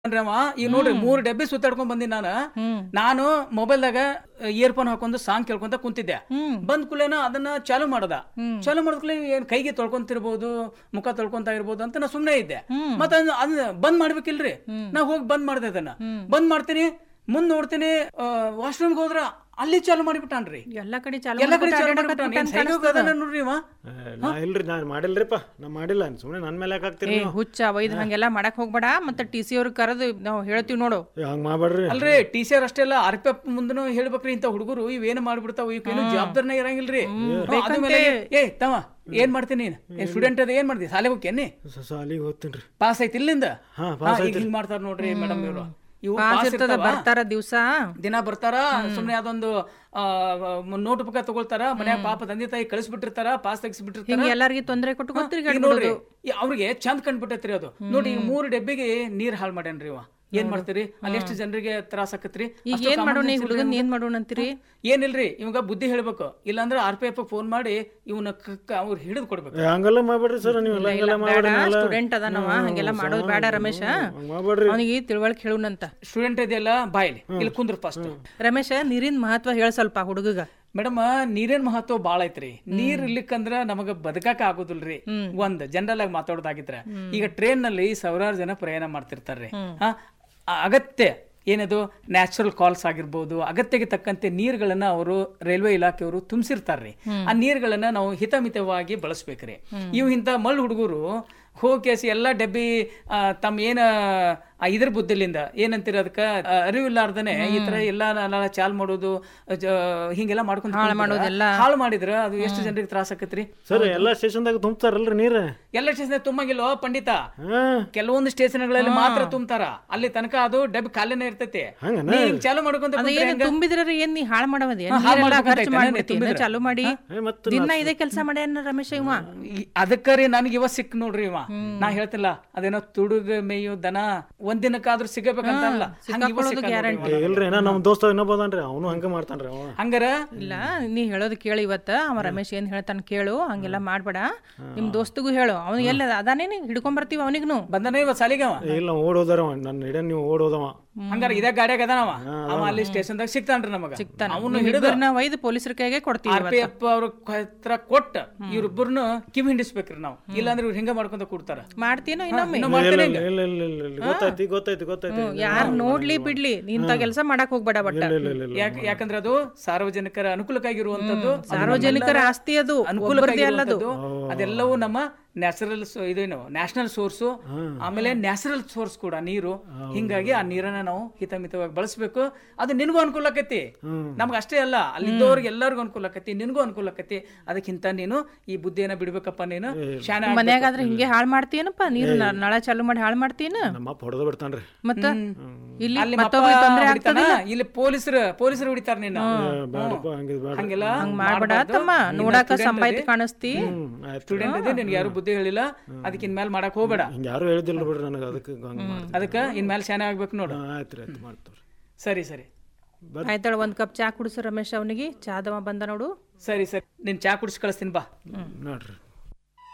ಅಂದ್ರೆ ಅವ ಈಗ ನೋಡ್ರಿ ಮೂರ್ ಡಬ್ಬಿ ಸುತ್ತಾಡ್ಕೊಂಡ್ ಬಂದಿನಿ ನಾನು ನಾನು ಮೊಬೈಲ್ದಾಗ ಇಯರ್ಫೋನ್ ಹಾಕೊಂಡು ಸಾಂಗ್ ಕೇಳ್ಕೊಂತ ಕುಂತಿದ್ದೆ ಬಂದ್ ಕೂಲೇನ ಅದನ್ನ ಚಾಲು ಮಾಡದ ಚಾಲು ಮಾಡಿದ್ಕೂಲೆ ಏನ್ ಕೈಗೆ ತೊಳ್ಕೊಂತಿರ್ಬೋದು ಮುಖ ತೊಳ್ಕೊಂತ ಇರ್ಬೋದು ಅಂತ ನಾ ಸುಮ್ನೆ ಇದ್ದೆ ಮತ್ತ ಅದನ್ನ ಬಂದ್ ಮಾಡ್ಬೇಕಿಲ್ರಿ ನಾ ಹೋಗಿ ಬಂದ್ ಮಾಡ್ದೆ ಅದನ್ನ ಬಂದ್ ಮಾಡ್ತೀನಿ ಮುಂದ್ ನೋಡ್ತೀನಿ ವಾಶ್ರೂಮ್ಗೆ ಹೋದ್ರ ಅಲ್ಲಿ ಚಾಲು ಮಾಡಿಬಿಟ್ಟಾನ್ರಿ ಎಲ್ಲಾ ಕಡೆ ಚಾಲು ಎಲ್ಲ ಕಡೆ ಮಾಡ್ಬಿಟ್ಟು ಚಾಲು ಅಡ್ಡಾಡಕತ್ಬಿಟ್ಟ ಮಾಡಿಬಿಟ್ಟಾನ ಅಂತ ಸೈಕೋ ಕಾಣಿಸ್ತದ. ಅದಾನ ನೋಡ್ರಿ ಇವ ಏ, ನಾ ಇಲ್ರಿ ನಾ ಮಾಡಿಲ್ರಿಪ್ಪ ನಾ ಮಾಡಿಲ್ಲ ಸುಮ್ಮನೆ ನನ್ನ ಮೇಲೆ ಯಾಕೆ ಹಾಕ್ತೀರಿ ಏ ನೀವು ಹುಚ್ಚ ಒಯ್ದು ಹಂಗೆಲ್ಲ ಮಾಡಕ್ ಹೋಗ್ಬೇಡ ಮತ್ತೆ ಟಿ ಸಿ ಅವ್ರಿಗೆ ಕರೆದು ನಾವು ಹೇಳ್ತೀವಿ ನೋಡು ಏ, ಹಂಗ್ ಮಾಡ್ಬೇಡ್ರಿ ಅಲ್ರಿ ಟಿ ಸಿ ಆರ್ ಅಷ್ಟೇ ಅಲ್ಲ ಆರ್ ಪಿ ಎಫ್ ಮುಂದನು ಹೇಳ್ಬೇಕ್ರಿ ಇಂತ ಹುಡುಗರು ಇವೇನು ಮಾಡ್ಬಿಡ್ತಾವ ಇವಕ್ಕೇನು ಜವಾಬ್ದಾರಿನ ಇರಂಗಿಲ್ರಿ ಅದ್ರ ಮೇಲೆ ಏ ತವ ಏನ್ ಮಾಡ್ತೀನಿ ಸ್ಟೂಡೆಂಟ್ ಅದ ಏನ್ ಮಾಡ್ತಿ ಶಾಲೆ ಹೋಗ್ಯನಿ ಸ- ಸಾಲಿಗೆ ಹೋಗ್ತೀನಿ ಪಾಸ್ ಐತಿ ಇಲ್ಲಿಂದ ಹಾ, ಹಾ, ಈಗ ಹಿಂಗ್ ಮಾಡ್ತಾರ ನೋಡ್ರಿ ಮೇಡಮ್ ಇವರು ಇವು ಪಾಸ್ ಪಾಸ್ ಇರ್ತದ ಇರ್ತಾವ ಬರ್ತಾರ ದಿವ್ಸ ದಿನ ಬರ್ತಾರ ಸುಮ್ನೆ ಅದೊಂದು ನೋಟ್ ಬುಕ್ ತಗೊಳ್ತಾರ ಮನ್ಯಾಗ ಪಾಪ ತಂದೆ ತಾಯಿ ಕಳಿಸ್ಬಿಟ್ಟಿರ್ತಾರ ಪಾಸ್ ತೆಗಿಸ್ಬಿಟ್ಟಿರ್ತಾರ ಹಿಂಗ ಎಲ್ಲಾರ್ಗಿ ತೊಂದ್ರೆ ಕೊಟ್ಟು ಈಗ ಗೊತ್ತಿರಿ ನೋಡ್ರಿ ಈ ಅವ್ರಿಗೆ ಚಂದ ಕಂಡ್ಬಿಟ್ಟೈತ್ರಿ ಅದು ನೋಡಿ ಈಗ ಮೂರು ಡಬ್ಬಿಗೆ ನೀರ್ ಹಾಳು ಮಾಡ್ಯಾನ್ರಿ ಇವ ಏನ್ ಮಾಡ್ತೀರಿ ಅಲ್ಲಿ ಎಷ್ಟು ಜನರಿಗೆ ತ್ರಾಸ ಆಕತ್ರಿ ಈಗ ಅಷ್ಟು ಏನ್ common ಮಾಡೋಣ ಈ sense ಹುಡುಗನ್ ಇಲ್ರಿ ಏನ್ ಮಾಡೋಣ ಅಂತೀರಿ ಏನಿಲ್ರಿ ಇವಾಗ ಬುದ್ಧಿ ಹೇಳ್ಬೇಕು ಇಲ್ಲಾಂದ್ರೆ ಆರ್ ಪಿ ಎಫ್ ಫೋನ್ ಮಾಡಿ ಇವನ ಅವ್ರು ಹಿಡಿದು ಕೊಡ್ಬೇಕು ಏ, ಹಂಗೆಲ್ಲ ಮಾಡ್ಬೇಡ್ರಿ ಸರ್ ನೀವೆಲ್ಲ ಹಂಗೆಲ್ಲ ಬೇಡ ಮಾಡ್ಬೇಡ್ರಿ ನೀವೆಲ್ಲ. ಸ್ಟೂಡೆಂಟ್ ಅದನವ ಹಂಗೆಲ್ಲ ಮಾಡೋದು ಬೇಡ ರಮೇಶ ಹಂಗ್ ಮಾಡ್ಬೇಡ್ರಿ ಅವನಿಗೆ ತಿಳುವಳಿಕೆ ಹೇಳುನಂತ ಸ್ಟೂಡೆಂಟ್ ಇದೆಯಲ್ಲ ಬಾಯ್ಲಿ ಇಲ್ಲಿ ಕುಂದ್ರ ಫಸ್ಟ್ ರಮೇಶ ನೀರಿನ ಮಹತ್ವ ಹೇಳ ಸ್ವಲ್ಪ ಹುಡುಗಗ ಮೇಡಮ್ ನೀರಿನ ಮಹತ್ವ ಬಾಳ ಐತ್ರಿ ನೀರ್ ಇರ್ಲಿಕ್ಕಂದ್ರ ನಮಗ ಬದುಕಾಕ ಆಗುದಿಲ್ರಿ ಒಂದ್ ಜನರಲ್ ಆಗಿ ಮಾತಾಡೋದಾಗಿದ್ರ ಈಗ ಟ್ರೈನ್ ನಲ್ಲಿ ಸಾವಿರಾರು ಜನ ಪ್ರಯಾಣ ಮಾಡ್ತಿರ್ತಾರ್ರಿ ಹಾ ಆ ಅಗತ್ಯ ಏನದು ನ್ಯಾಚುರಲ್ ಕಾಲ್ಸ್ ಆಗಿರ್ಬೋದು ಅಗತ್ಯಕ್ಕೆ ತಕ್ಕಂತೆ ನೀರುಗಳನ್ನ ಅವರು ರೈಲ್ವೆ ಇಲಾಖೆಯವರು ತುಂಬಿಸಿರ್ತಾರ್ರಿ ಆ ನೀರುಗಳನ್ನ ನಾವು ಹಿತಮಿತವಾಗಿ ಬಳಸ್ಬೇಕ್ರಿ ಇವು ಇಂಥ ಮಳ್ಳು ಹುಡುಗರು ಹೋಗಿ ಎಲ್ಲ ಡಬ್ಬಿ ಆ, ತಮ್ಮ ಏನ ಆ ಇದ್ರ ಬುದ್ಧಿಲಿಂದ ಏನಂತೀರ ಅದಕ್ಕ ಆ, ಅರಿವಿಲ್ಲಾರ್ದನೆ ಈ ತರ ಎಲ್ಲ ನಾನ ಚಾಲ್ ಮಾಡೋದು ಜ- ಹಿಂಗೆಲ್ಲ ಮಾಡ್ಕೊಂಡ್ ಹಾಳು ಮಾಡೋದೆಲ್ಲ. ಹಾಳು ಮಾಡಿದ್ರ ಅದು ಎಷ್ಟು ಜನರಿಗೆ ತ್ರಾಸ ಆಕತ್ರಿ ಸರ್ ಎಲ್ಲಾ ಸ್ಟೇಷನ್ದಾಗ ತುಂಬ್ತಾರಲ್ರಿ ನೀರ್ ಎಲ್ಲ ಸ್ಟೇಷನ್ ತುಂಬಂಗಿಲ್ಲೋ ಪಂಡಿತ ಹಾ ಕೆಲವೊಂದು ಸ್ಟೇಷನ್ಗಳಲ್ಲಿ ಮಾತ್ರ ತುಂಬ್ತಾರ ಅಲ್ಲಿ ತನಕ ಅದು ಡಬ್ಬಿ ಖಾಲಿನೇ ಇರ್ತೈತಿ ಹಂಗನ? ನೀ ಹಿಂಗ್ ಚಾಲು ಮಾಡ್ಕೊಂತ ಅದ ಕುಂತ್ರೆ ಏನು ಹೆಂಗ? ತುಂಬಿದ್ರ ಏನ್ ನೀ ಹಾಳು ಮಾಡವದಿ ಹಾ, ಹಾಳ್ ನೀರೆಲ್ಲ ಮಾಡ್ಕೊಂತ ಖರ್ಚು ಐತೆ, ಮಾಡ್ಬಿಡ್ತಿ ತುಂಬಿದ್ರೆ. ಚಾಲು ಮಾಡಿ ಏ, ಮತ್ತೆ ದಿನ ಇದೇ ಕೆಲಸ ಮಾಡ್ಯಾನ ರಮೇಶ ಇವ ಈ- ಅದಕ್ಕರಿ ನನಗೆ ಇವ ಸಿಕ್ ನೋಡ್ರಿ ಇವ ನಾ ಹೇಳ್ತಿಲ್ಲ ಅದೇನೋ ತುಡುಗ ಮೇಯು ದನ ಒಂದಿನಕ್ಕಾದ್ರೂ ಸಿಗಬೇಕಂತ ಅಲ್ಲ ಹಂಗ್ ಇವ ಸಿಕ್ಕ ನೋಡ್ರಿ ಇವ. ಏ, ಇಲ್ರಿ ಏನೋ ನಮ್ ದೋಸ್ತ ಇನ್ನೊಬ್ಬದನ್ರಿ ಅವನು ಹಂಗ ಮಾಡ್ತಾನ್ರಿ ಅವ ಹಂಗಾರ ಇಲ್ಲ ನೀ ಹೇಳೋದು ಕೇಳು ಇವತ್ತ ಅವ ರಮೇಶ್ ಏನ್ ಹೇಳ್ತಾನ ಕೇಳು ಹಂಗೆಲ್ಲ ಮಾಡ್ಬೇಡ ನಿಮ್ ದೋಸ್ತಿಗೂ ಹೇಳು ಅವ್ನು ಎಲ್ಲ ಅದಾನೇನಿ ಹಿಡ್ಕೊಂಡ್ ಬರ್ತೀವಿ ಅವನಿಗ್ನು ಬಂದನ ಇವ ಸಾಲಿಗೆ ಅವ ಏ, ಇಲ್ಲ ಓಡೋದಾರ ಅವ ನನ್ನ ಹಿಡಿಯ ನೀವು ಓಡೋದವ ಹಂಗಾರ ಇದೇ ಗಾಡಿಯಾಗ ಅದಾನವ ಅವ ಅಲ್ಲಿ ಸ್ಟೇಷನ್ದಾಗ ಸಿಗ್ತಾನ್ರಿ ನಮಗ ಅವನು ಹಿಡಿದು ಇಬ್ಬರನ್ನ ಒಯ್ದು ಪೊಲೀಸರ ಕೈಗೆ ಕೊಡ್ತೀವಿ ಆರ್ ಪಿ ಎಫ್ ಅವ್ರ ಹತ್ರ ಕೊಟ್ಟ ಇವ್ರಿಬ್ಬರನ್ನು ಕಿವಿ ಹಿಂಡಿಸ್ಬೇಕ್ರಿ ನಾವು ಇಲ್ಲಾಂದ್ರೆ ಇವ್ರು ಹಿಂಗ ಮಾಡ್ಕೊಂತ ಕೊಡ್ತಾರ ಮಾಡ್ತೀನೋ ಇನ್ನೊಮ್ಮೆ ಇನ್ನು ಇಲ್ಲ ಮಾಡ್ತೇನೆ ಇಲ್ಲ ಇಲ್ಲ ಇಲ್ಲ ಇಲ್ಲ ಇಲ್ಲ ಗೊತ್ತಾಯ್ತಿ ಗೊತ್ತಾಯ್ತಿ ಗೊತ್ತಾಯ್ತಿ ಯಾರ್ ನೋಡ್ಲಿ ಬಿಡ್ಲಿ ಇಂಥ ಕೆಲಸ ಮಾಡಕ್ ಹೋಗ್ಬೇಡ ಬಟ್ಟ ಇಲ್ಲ ಇಲ್ಲ ಇಲ್ಲ ಯಾಕ ಯಾಕಂದ್ರೆ ಅದು ಸಾರ್ವಜನಿಕರ ಅನುಕೂಲಕ್ಕಾಗಿರುವಂತದ್ದು ಅದು ಸಾರ್ವಜನಿಕರ ನಮ್ಮೆಲ್ಲರ ಆಸ್ತಿ ಅದು ಅನುಕೂಲಕ್ಕಾಗಿರುವಂತದ್ದು ಅದೆಲ್ಲವೂ ನಮ್ಮ ನ್ಯಾಚುರಲ್ ಇದೇನು ನ್ಯಾಷನಲ್ ಸೋರ್ಸು ಆಮೇಲೆ ನ್ಯಾಚುರಲ್ ಸೋರ್ಸ್ ಕೂಡ ನೀರು ಹಿಂಗಾಗಿ ಆ ನೀರನ್ನ ನಾವು ಹಿತಮಿತವಾಗಿ ಬಳಸಬೇಕು ಅದು ನಿನಗೂ ಅನುಕೂಲ ಆಕತಿ ನಮ್ಗೆ ಅಷ್ಟೇ ಅಲ್ಲ ಅಲ್ಲಿದ್ದವ್ರಿಗೆ ಎಲ್ಲರಿಗೂ ಅನುಕೂಲ ಆಕತಿ ನಿನಗೂ ಅನುಕೂಲ ಆಕತಿ ಅದಕ್ಕಿಂತ ನೀನು ಈ ಬುದ್ಧಿಯನ್ನ ಬಿಡ್ಬೇಕಪ್ಪ ನೀನು ಶಾನೆ ಆಗ್ಬೇಕು. ಮನ್ಯಾಗಾದ್ರೆ ಹಿಂಗೆ ಹಾಳ್ ಮಾಡ್ತೀಯನಪ್ಪ ನೀರು ನ- ನಳ ಚಾಲು ಮಾಡಿ ಹಾಳ್ ಮಾಡ್ತೀನ ನಮ್ಮ ಅಪ್ಪ ಹೊಡೆದ ಬಿಡ್ತಾನ್ರಿ ಮತ್ತ ಇಲ್ಲಿ ಅಲ್ಲಿ ಮಪ್ಪ ಮತ್ತೊಬ್ರಿಗೆ ತೊಂದ್ರೆ ಹೊಡಿತಾನ, ಆಗ್ತದ ಇಲ್ಲಿ ಪೊಲೀಸರು ಪೊಲೀಸರು ಹೊಡಿತಾರ ನಿನ್ನ ಬೇಡಪ್ಪ ಹಂಗೆ ಬೇಡ ಹಂಗೆಲ್ಲ ಹಂಗ್ ಮಾಡ್ಬೇಡ ತಮ್ಮ ನೋಡಾಕ ಸಂಬಾಯ್ತಿ ಕಾಣಿಸ್ತಿ ಹ್ಮ್ ಆಯ್ತು ಸ್ಟೂಡೆಂಟ್ ಇದೆ ನಿನ್ಗೆ ಯಾರು ಬುದ್ಧಿ ಹೇಳಿಲ್ಲ ಅದಕ್ಕೆ ಇನ್ಮೇಲೆ ಮಾಡಕ್ ಹೋಗ್ಬೇಡ ಹಿಂಗ ಯಾರು ಹೇಳಿದಿಲ್ಲ ಬಿಡ್ರಿ ನನಗೆ ಅದಕ್ಕೆ ಹಂಗ ಮಾಡ್ತಾರೆ ಅದಕ್ಕೆ ಇನ್ಮೇಲೆ ಶಾನೆ ಆಗ್ಬೇಕು ನೋಡು ಆಯ್ತು ರೀ ಆಯ್ತು ಮಾಡ್ತೀವ್ರಿ ಸರಿ ಸರಿ ಆಯ್ತಾಳ ಒಂದ್ ಕಪ್ ಚಾ ಕುಡಿಸು ರಮೇಶ್ ಅವನಿಗೆ ಚಾದವ ಬಂದ ನೋಡು ಸರಿ ಸರಿ ನಿನ್ ಚಾ ಕುಡಿಸಿ ಕಳಿಸ್ತೀನಿ ಬಾ ನೋಡ್ರಿ